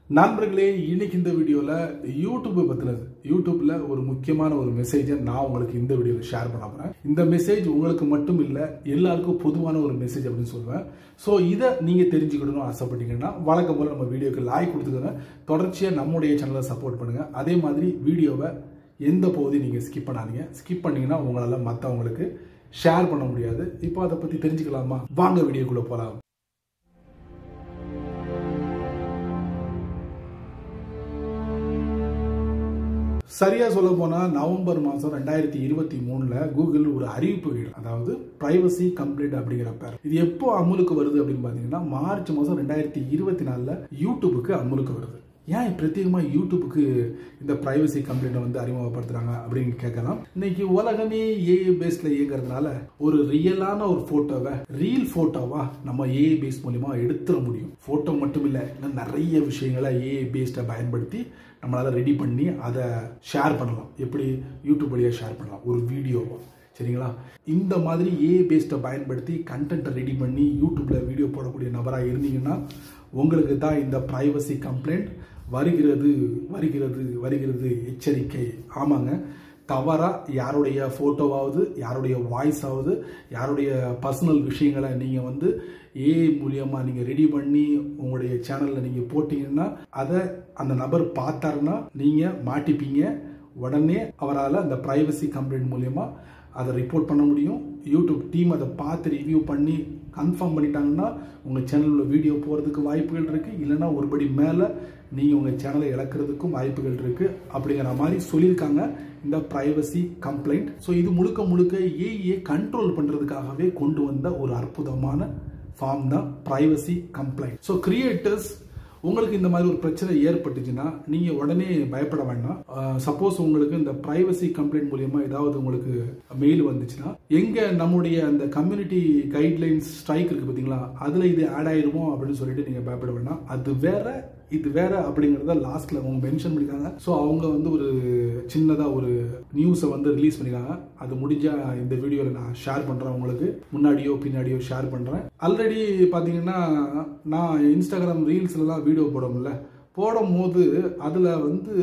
நண்பர்களே இன்னைக்கு இந்த வீடியோவில் யூடியூப்பை பற்றினது யூடியூப்பில் ஒரு முக்கியமான ஒரு மெசேஜை நான் உங்களுக்கு இந்த வீடியோவில் ஷேர் பண்ண போகிறேன் இந்த மெசேஜ் உங்களுக்கு மட்டும் இல்லை எல்லாருக்கும் பொதுவான ஒரு மெசேஜ் அப்படின்னு சொல்லுவேன் ஸோ இதை நீங்கள் தெரிஞ்சுக்கணும்னு ஆசைப்பட்டீங்கன்னா வழக்கம் போல் நம்ம வீடியோக்கு லாய்க் கொடுத்துக்கோங்க தொடர்ச்சியாக நம்முடைய சேனலை சப்போர்ட் பண்ணுங்கள் அதே மாதிரி வீடியோவை எந்த பகுதியும் நீங்கள் ஸ்கிப் பண்ணாதீங்க ஸ்கிப் பண்ணீங்கன்னா உங்களால் மற்றவங்களுக்கு ஷேர் பண்ண முடியாது இப்போ அதை பற்றி தெரிஞ்சுக்கலாமா வாங்க வீடியோக்குள்ளே போகலாம் சரியா சொல்ல போனா நவம்பர் மாசம் ரெண்டாயிரத்தி இருபத்தி மூணுல கூகுள் ஒரு அறிவிப்பு வெளியிடும் அதாவது பிரைவசி கம்ப்ளைண்ட் அப்படிங்கிற பேர் இது எப்போ அமுலுக்கு வருது அப்படின்னு பாத்தீங்கன்னா மார்ச் மாசம் ரெண்டாயிரத்தி இருபத்தி நாலுல யூடியூபுக்கு அமுலுக்கு வருது ஏன் பிரத்யேகமாக யூடியூபுக்கு இந்த ப்ரைவசி கம்ப்ளைண்ட்டை வந்து அறிமுகப்படுத்துறாங்க அப்படின்னு கேட்கலாம் இன்னைக்கு உலகமே ஏஐ பேஸ்ல இயங்குறதுனால ஒரு ரியலான ஒரு போட்டோவை ரீல் போட்டோவா நம்ம ஏஐ பேஸ் மூலியமா எடுத்துட முடியும் போட்டோ மட்டும் இல்லை இன்னும் நிறைய விஷயங்களை ஏஐ பேஸ்டை பயன்படுத்தி நம்மளால ரெடி பண்ணி அதை ஷேர் பண்ணலாம் எப்படி யூடியூப் வழியாக ஷேர் பண்ணலாம் ஒரு வீடியோவா சரிங்களா இந்த மாதிரி ஏ பேஸ்ட்டை பயன்படுத்தி கண்டென்ட்டை ரெடி பண்ணி யூடியூப்ல வீடியோ போடக்கூடிய நபராக இருந்தீங்கன்னா உங்களுக்கு தான் இந்த ப்ரைவசி கம்ப்ளைண்ட் வருகிறது வருகிறது வருகிறது எச்சரிக்கை ஆமாங்க தவறாக யாருடைய ஃபோட்டோவாவது யாருடைய வாய்ஸாவது யாருடைய பர்சனல் விஷயங்களை நீங்கள் வந்து ஏஐ மூலியமாக நீங்கள் ரெடி பண்ணி உங்களுடைய சேனலில் நீங்கள் போட்டிங்கன்னா அதை அந்த நபர் பார்த்தாருன்னா நீங்கள் மாட்டிப்பீங்க உடனே அவரால் அந்த ப்ரைவசி கம்ப்ளைண்ட் மூலியமாக அதை ரிப்போர்ட் பண்ண முடியும் யூடியூப் டீம் அதை பார்த்து ரிவ்யூ பண்ணி கன்ஃபார்ம் பண்ணிட்டாங்கன்னா உங்கள் சேனலில் வீடியோ போகிறதுக்கு வாய்ப்புகள் இருக்குது இல்லைன்னா ஒருபடி மேலே நீங்கள் உங்கள் சேனலை இழக்கிறதுக்கும் வாய்ப்புகள் இருக்குது அப்படிங்கிற மாதிரி சொல்லியிருக்காங்க இந்த ப்ரைவசி கம்ப்ளைண்ட் ஸோ இது முழுக்க முழுக்க ஏஏ கண்ட்ரோல் பண்ணுறதுக்காகவே கொண்டு வந்த ஒரு அற்புதமான ஃபார்ம் தான் ப்ரைவசி கம்ப்ளைண்ட் ஸோ கிரியேட்டர்ஸ் உங்களுக்கு இந்த மாதிரி ஒரு பிரச்சனை ஏற்பட்டுச்சுன்னா நீங்க உடனே பயப்பட வேண்டாம் சப்போஸ் உங்களுக்கு இந்த பிரைவசி கம்ப்ளைண்ட் மூலியமா ஏதாவது உங்களுக்கு மெயில் வந்துச்சுன்னா எங்க நம்முடைய அந்த கம்யூனிட்டி கைட்லைன்ஸ் ஸ்ட்ரைக் இருக்கு பாத்தீங்களா அதுல இது ஆட் ஆயிருமோ அப்படின்னு சொல்லிட்டு நீங்க பயப்பட வேண்டாம் அது வேற இது வேற அப்படிங்கறத லாஸ்ட்ல அவங்க மென்ஷன் பண்ணிருக்காங்க ஸோ அவங்க வந்து ஒரு சின்னதா ஒரு நியூஸை வந்து ரிலீஸ் பண்ணிருக்காங்க அது முடிஞ்சா இந்த வீடியோல நான் ஷேர் பண்றேன் உங்களுக்கு முன்னாடியோ பின்னாடியோ ஷேர் பண்றேன் ஆல்ரெடி பாத்தீங்கன்னா நான் இன்ஸ்டாகிராம் ரீல்ஸ்லாம் வீடியோ போடும்ல போடும் போது அதில் வந்து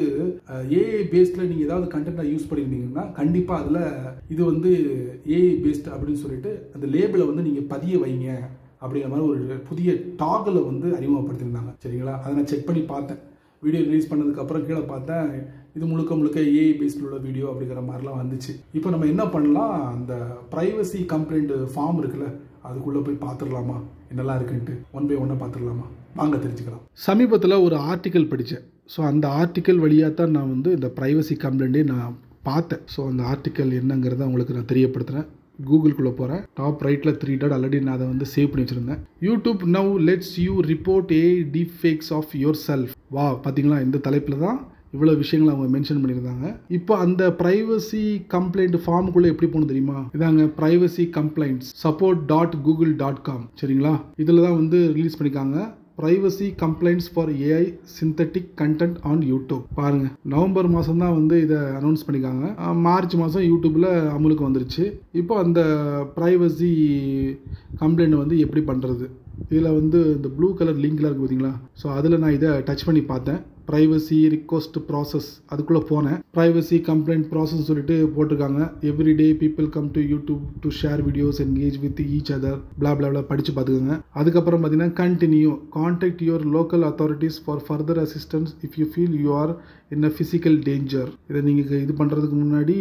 ஏஐ பேஸ்டில் நீங்கள் ஏதாவது கண்டென்ட்டை யூஸ் பண்ணியிருந்தீங்கன்னா கண்டிப்பாக அதில் இது வந்து ஏஐ பேஸ்ட் அப்படின்னு சொல்லிட்டு அந்த லேபிளை வந்து நீங்கள் பதிய வைங்க அப்படிங்கிற மாதிரி ஒரு புதிய டாகில் வந்து அறிமுகப்படுத்தியிருந்தாங்க சரிங்களா அதை நான் செக் பண்ணி பார்த்தேன் வீடியோ ரிலீஸ் பண்ணதுக்கப்புறம் கீழே பார்த்தேன் இது முழுக்க முழுக்க ஏஐ பேஸ்டில் உள்ள வீடியோ அப்படிங்கிற மாதிரிலாம் வந்துச்சு இப்போ நம்ம என்ன பண்ணலாம் அந்த ப்ரைவசி கம்ப்ளைண்ட் ஃபார்ம் இருக்குல்ல அதுக்குள்ளே போய் பார்த்துடலாமா என்னெல்லாம் இருக்குன்ட்டு ஒன் பை ஒன்னாக பார்த்துடலாமா வாங்க தெரிஞ்சுக்கலாம் சமீபத்தில் ஒரு ஆர்டிக்கல் படித்தேன் ஸோ அந்த ஆர்டிக்கல் வழியாக தான் நான் வந்து இந்த ப்ரைவசி கம்ப்ளைண்ட்டே நான் பார்த்தேன் ஸோ அந்த ஆர்டிக்கல் என்னங்கிறத உங்களுக்கு நான் தெரியப்படுத்துகிறேன் கூகுளுக்குள்ளே போகிறேன் டாப் ரைட்டில் த்ரீ டாட் ஆல்ரெடி நான் அதை வந்து சேவ் பண்ணி வச்சுருந்தேன் YouTube now let's you report a deep fakes of yourself வா பார்த்தீங்களா இந்த தலைப்பில் தான் இவ்வளோ விஷயங்களை அவங்க மென்ஷன் பண்ணியிருந்தாங்க இப்போ அந்த ப்ரைவசி கம்ப்ளைண்ட் ஃபார்முக்குள்ளே எப்படி போகணும் தெரியுமா இதாங்க privacy complaints support dot Google dot com சரிங்களா இதில் தான் வந்து ரிலீஸ் பண்ணியிருக்காங்க privacy complaints for AI synthetic content on YouTube பாருங்க நவம்பர் மாதம் தான் வந்து இதை அனௌன்ஸ் பண்ணிக்காங்க மார்ச் மாதம் யூடியூப்பில் அமலுக்கு வந்துருச்சு இப்போ அந்த ப்ரைவசி கம்ப்ளைண்ட் வந்து எப்படி பண்ணுறது இதில் வந்து இந்த ப்ளூ கலர் லிங்க்லாம் இருக்குது பார்த்தீங்களா ஸோ அதில் நான் இதை டச் பண்ணி பார்த்தேன் ப்ரைவசி ரிக்வஸ்ட் ப்ராசஸ் அதுக்குள்ளே போனேன் ப்ரைவசி கம்ப்ளைண்ட் ப்ராசஸ் சொல்லிட்டு போட்டிருக்காங்க every day people come to YouTube to share videos engage with each other bla bla bla படித்து பார்த்துக்கோங்க அதுக்கப்புறம் பார்த்தீங்கன்னா continue contact your local authorities for further assistance if you feel you are in a physical danger இதை நீங்கள் இது பண்ணுறதுக்கு முன்னாடி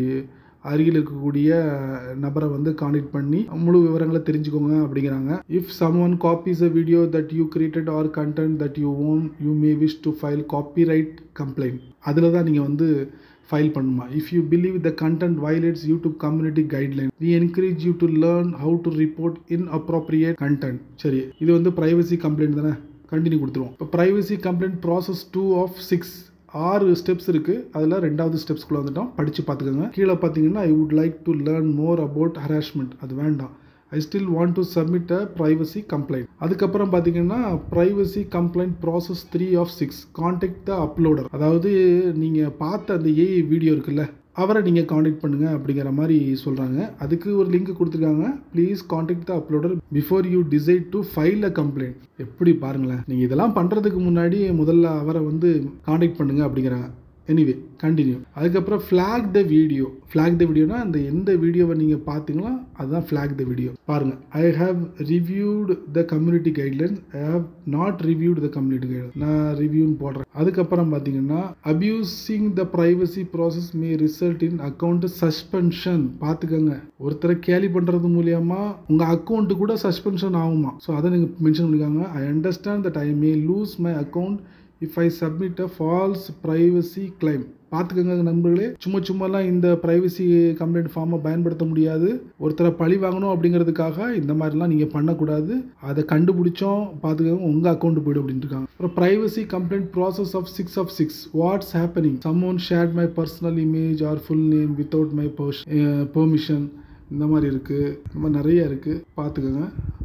அருகில் இருக்கக்கூடிய நபரை வந்து கான்டெக்ட் பண்ணி முழு விவரங்களை தெரிஞ்சுக்கோங்க அப்படிங்கிறாங்க if someone copies a video that you created or content that you own you may wish to file copyright complaint அதில் தான் நீங்கள் வந்து ஃபைல் பண்ணுமா if you believe the content violates YouTube community guideline we encourage you to learn how to report inappropriate content சரி இது வந்து privacy complaint தானே continue கொடுத்துருவோம் இப்போ privacy complaint process two of six ஆறு ஸ்டெப்ஸ் இருக்குது அதில் ரெண்டாவது ஸ்டெப்ஸ்குள்ளே வந்துட்டோம் படித்து பார்த்துக்கோங்க கீழே பார்த்தீங்கன்னா I would like to learn more about harassment அது வேண்டாம் I still want to submit a privacy complaint அதுக்கப்புறம் பார்த்தீங்கன்னா privacy complaint process three of six contact the uploader அதாவது நீங்கள் பார்த்த அந்த ஏஐ வீடியோ இருக்குல்ல அவரை நீங்கள் காண்டாக்ட் பண்ணுங்க அப்படிங்கிற மாதிரி சொல்கிறாங்க அதுக்கு ஒரு லிங்க் கொடுத்துருக்காங்க please contact the uploader before you decide to file a complaint எப்படி பாருங்களேன் நீங்கள் இதெல்லாம் பண்ணுறதுக்கு முன்னாடி முதல்ல அவரை வந்து காண்டாக்ட் பண்ணுங்க அப்படிங்கிறாங்க எனிவே கண்டினியூ அதுக்கப்புறம் flag the video flag the வீடியோனா அந்த எந்த வீடியோவை நீங்கள் பார்த்தீங்களோ அதுதான் ஃப்ளாக் த வீடியோ பாருங்கள் I have reviewed the community guidelines I have not reviewed the community guideline நான் ரிவ்யூன்னு போடுறேன் அதுக்கப்புறம் பார்த்தீங்கன்னா abusing the privacy process may result in account suspension பார்த்துக்கோங்க ஒருத்தரை கேலி பண்ணுறது மூலியமா உங்கள் அக்கௌண்ட்டு கூட சஸ்பென்ஷன் ஆகுமா ஸோ அதை நீங்கள் மென்ஷன் பண்ணிருக்காங்க I understand that I may lose my account if I submit a false privacy claim பார்த்துக்கோங்க நண்பர்களே சும்மா சும்மாலாம் இந்த ப்ரைவசி கம்ப்ளைண்ட் ஃபார்மை பயன்படுத்த முடியாது ஒருத்தரை பழி வாங்கணும் அப்படிங்கிறதுக்காக இந்த மாதிரிலாம் நீங்கள் பண்ணக்கூடாது அதை கண்டுபிடிச்சோம் பார்த்துக்கோங்க உங்கள் அக்கௌண்ட் போய்டும் அப்படின்ட்டு இருக்காங்க அப்புறம் privacy complaint process of six of six what's happening someone shared my personal image or full name without my permission இந்த மாதிரி இருக்குது இந்த மாதிரி நிறைய இருக்குது பார்த்துக்கோங்க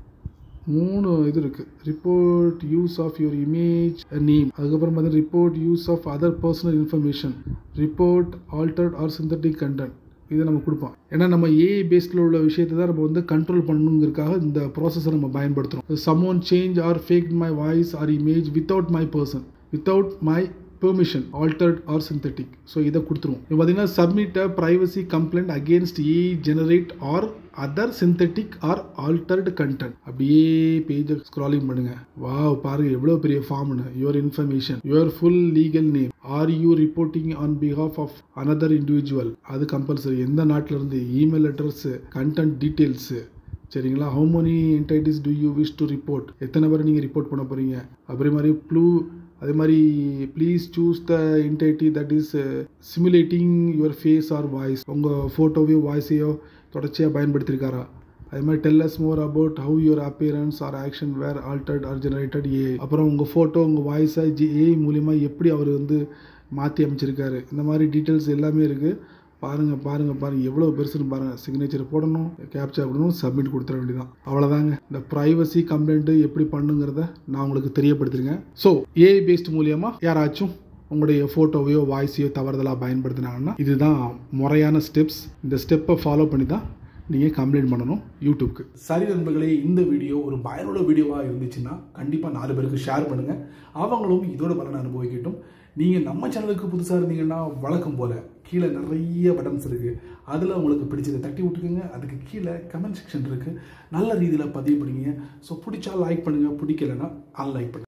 மூணு இது இருக்குது report use of your image name அதுக்கப்புறம் பார்த்தீங்கன்னா report use of other personal information report altered or synthetic content இதை நம்ம கொடுப்போம் ஏன்னா நம்ம ஏஐ பேஸ்டில் உள்ள விஷயத்தை தான் நம்ம வந்து கண்ட்ரோல் பண்ணணுங்கிறதுக்காக இந்த ப்ராசஸை நம்ம பயன்படுத்துகிறோம் someone change or fake my voice or image without my person without my permission altered or synthetic so இதை கொடுத்துருவோம் இப்போ பார்த்தீங்கன்னா submit a privacy complaint against a generate or other synthetic or altered content அப்படியே பேஜை ஸ்க்ராலிங் பண்ணுங்க wow பாருங்க எவ்வளோ பெரிய ஃபார்ம்னு your information your full legal name are you reporting on behalf of another individual அது கம்பல்சரி எந்த நாட்டில் இருந்து இமெயில் அட்ரஸ் கண்டென்ட் டீட்டெயில்ஸு சரிங்களா how many entities do you wish to report எத்தனை பேர் நீங்கள் ரிப்போர்ட் பண்ண போகிறீங்க அப்படி மாதிரி ப்ளூ அதே மாதிரி please choose the entity that is simulating your face or voice உங்கள் ஃபோட்டோவையோ வாய்ஸையோ தொடர்ச்சியாக பயன்படுத்தியிருக்காரா அதே மாதிரி tell us more about how your appearance or action were altered or generated a அப்புறம் உங்கள் ஃபோட்டோ உங்கள் வாய்ஸை ஜி ஏ மூலிமா எப்படி அவர் வந்து மாற்றி அமைச்சிருக்காரு இந்த மாதிரி டீட்டெயில்ஸ் எல்லாமே இருக்குது பாருங்கள் பாருங்கள் பாருங்கள் எவ்வளோ பெருசுன்னு பாருங்கள் சிக்னேச்சர் போடணும் கேப்சர் பண்ணணும் சப்மிட் கொடுத்துட வேண்டியதான் அவ்வளோதாங்க இந்த ப்ரைவசி கம்ப்ளைண்ட்டு எப்படி பண்ணுங்கிறத நான் உங்களுக்கு தெரியப்படுத்திருக்கேன் ஸோ ஏஐ பேஸ்ட் மூலியமாக யாராச்சும் உங்களுடைய ஃபோட்டோவையோ வாய்ஸையோ தவறுதலாக பயன்படுத்தினாங்கன்னா இதுதான் முறையான ஸ்டெப்ஸ் இந்த ஸ்டெப்பை ஃபாலோ பண்ணி தான் நீங்கள் கம்ப்ளைண்ட் பண்ணணும் யூடியூப்க்கு சரி நண்பர்களே இந்த வீடியோ ஒரு பயனுள்ள வீடியோவாக இருந்துச்சுன்னா கண்டிப்பாக நாலு பேருக்கு ஷேர் பண்ணுங்கள் அவங்களும் இதோட பலனை அனுபவிக்கட்டும் நீங்கள் நம்ம சேனலுக்கு புதுசாக இருந்தீங்கன்னா வழக்கம் போல் கீழே நிறைய பட்டன்ஸ் இருக்குது அதில் உங்களுக்கு பிடிச்சதை தட்டி விட்டுக்குங்க அதுக்கு கீழே கமெண்ட் செக்ஷன் இருக்குது நல்ல ரீதியில் பதிவு பண்ணுங்க ஸோ பிடிச்சா லைக் பண்ணுங்கள் பிடிக்கலைன்னா அன்லைக் பண்ணுங்கள்